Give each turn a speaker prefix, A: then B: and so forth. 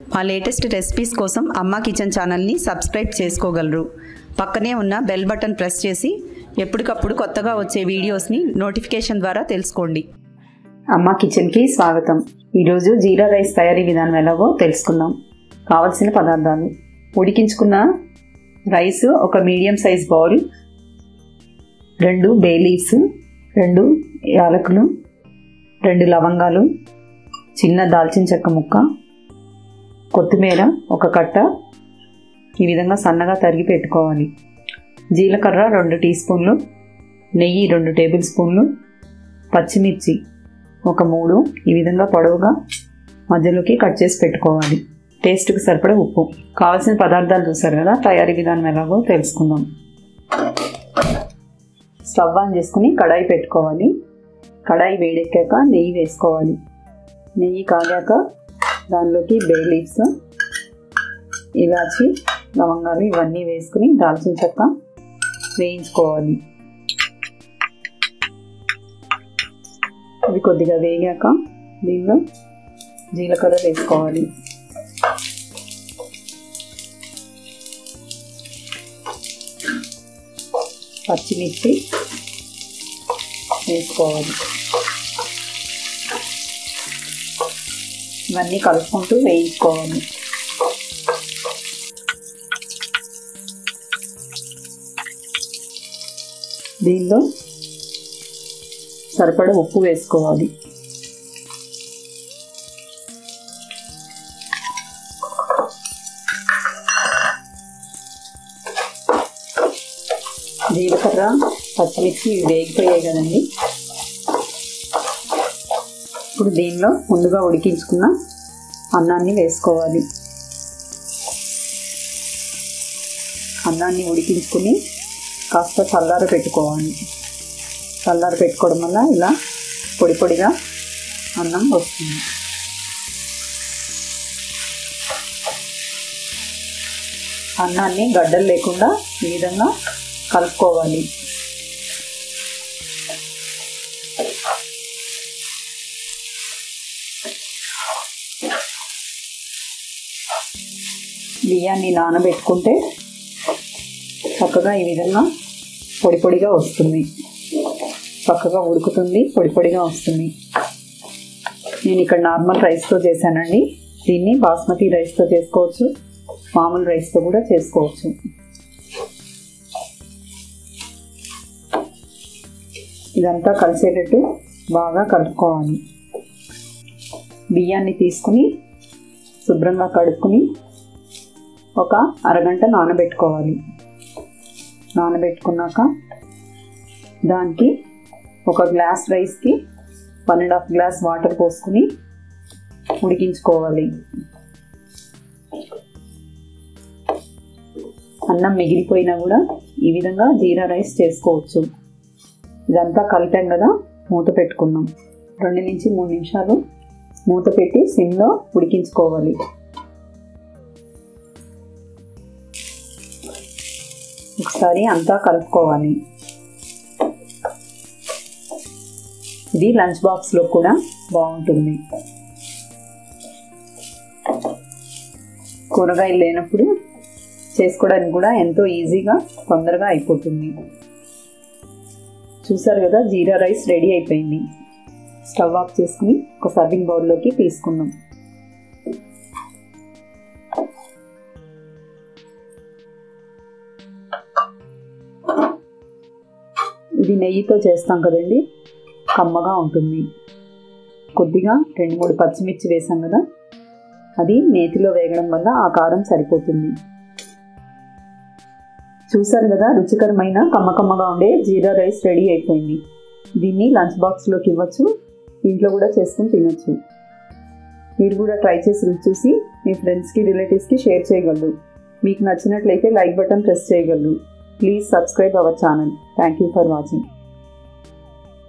A: మా latest recipes కోసం అమ్మ కిచెన్ ఛానల్ని సబ్స్క్రైబ్ చేసుకోగలరు పక్కనే ఉన్న బెల్ బటన్ ప్రెస్ చేసి ఎప్పటికప్పుడు కొత్తగా వచ్చే వీడియోస్ని నోటిఫికేషన్ ద్వారా తెలుసుకోండి అమ్మ కిచెన్కి స్వాగతం ఈరోజు జీరా రైస్ తయారీ విధానం ఎలాగో తెలుసుకుందాం కావలసిన పదార్థాలు ఉడికించుకున్న రైస్ ఒక మీడియం సైజ్ బౌల్ రెండు బే లీవ్స్ రెండు యాలకులు రెండు లవంగాలు చిన్న దాల్చిన చెక్క ముక్క కొత్తిమీర ఒక కట్ట ఈ విధంగా సన్నగా తరిగి పెట్టుకోవాలి జీలకర్ర రెండు టీ స్పూన్లు నెయ్యి రెండు టేబుల్ స్పూన్లు పచ్చిమిర్చి ఒక మూడు ఈ విధంగా పొడవుగా మధ్యలోకి కట్ చేసి పెట్టుకోవాలి టేస్ట్కి సరిపడే ఉప్పు కావాల్సిన పదార్థాలు చూసారు కదా తయారీ విధానం ఎలాగో తెలుసుకుందాం స్టవ్ ఆన్ చేసుకుని కడాయి పెట్టుకోవాలి కడాయి వేడెక్కాక నెయ్యి వేసుకోవాలి నెయ్యి కాగాక దానిలోకి బే లీవ్స్ ఇలాచి లవంగాలు ఇవన్నీ వేసుకుని దాల్చిన చెక్క వేయించుకోవాలి అవి కొద్దిగా వేగాక దీనిలో జీలకర్ర వేసుకోవాలి పచ్చిమిర్చి వేసుకోవాలి ఇవన్నీ కలుపుకుంటూ వేయించుకోవాలి దీనిలో సరిపడ ఉప్పు వేసుకోవాలి జీలకర్ర పచ్చిమిర్చి ఇవి వేగిపోయాయి కదండి ఇప్పుడు దీనిలో ముందుగా ఉడికించుకున్న అన్నాన్ని వేసుకోవాలి అన్నాన్ని ఉడికించుకుని కాస్త చల్లార పెట్టుకోవాలి చల్లార పెట్టుకోవడం వల్ల ఇలా పొడి పొడిగా అన్నం వస్తుంది అన్నాన్ని గడ్డలు లేకుండా ఈ విధంగా కలుపుకోవాలి బియ్యాన్ని నానబెట్టుకుంటే చక్కగా ఈ విధంగా పొడి పొడిగా వస్తుంది చక్కగా ఉడుకుతుంది పొడి పొడిగా వస్తుంది నేను ఇక్కడ నార్మల్ రైస్తో చేశానండి దీన్ని బాస్మతి రైస్తో చేసుకోవచ్చు మామూలు రైస్తో కూడా చేసుకోవచ్చు ఇదంతా కలిసేటట్టు బాగా కలుపుకోవాలి బియ్యాన్ని తీసుకుని శుభ్రంగా కడుక్కుని ఒక అరగంట నానబెట్టుకోవాలి నానబెట్టుకున్నాక దానికి ఒక గ్లాస్ రైస్కి one and half glass water పోసుకుని ఉడికించుకోవాలి అన్నం మిగిలిపోయినా కూడా ఈ విధంగా జీరా రైస్ చేసుకోవచ్చు ఇదంతా కలిపాం కదా మూత పెట్టుకున్నాం రెండు నుంచి మూడు నిమిషాలు మూత పెట్టి సిమ్లో ఉడికించుకోవాలి ఒకసారి అంతా కలుపుకోవాలి ఇది లంచ్ బాక్స్లో కూడా బాగుంటుంది కూరగాయలు లేనప్పుడు చేసుకోవడానికి కూడా ఎంతో ఈజీగా తొందరగా అయిపోతుంది చూసారు కదా జీరా రైస్ రెడీ అయిపోయింది స్టవ్ ఆఫ్ చేసుకుని ఒక సర్వింగ్ బౌల్లోకి తీసుకుందాం ఇది నెయ్యితో చేస్తాం కదండి కమ్మగా ఉంటుంది కొద్దిగా రెండు మూడు పచ్చిమిర్చి వేసాం కదా అది నేతిలో వేగడం వల్ల ఆ కారం సరిపోతుంది చూసారు కదా రుచికరమైన కమ్మకమ్మగా ఉండే జీరా రైస్ రెడీ అయిపోయింది దీన్ని లంచ్ బాక్స్లోకి ఇవ్వచ్చు ఇంట్లో కూడా చేసుకుని తినొచ్చు మీరు కూడా ట్రై చేసి రుచి చూసి మీ ఫ్రెండ్స్కి రిలేటివ్స్కి షేర్ చేయగలరు మీకు నచ్చినట్లయితే లైక్ బటన్ ప్రెస్ చేయగలరు please subscribe our channel thank you for watching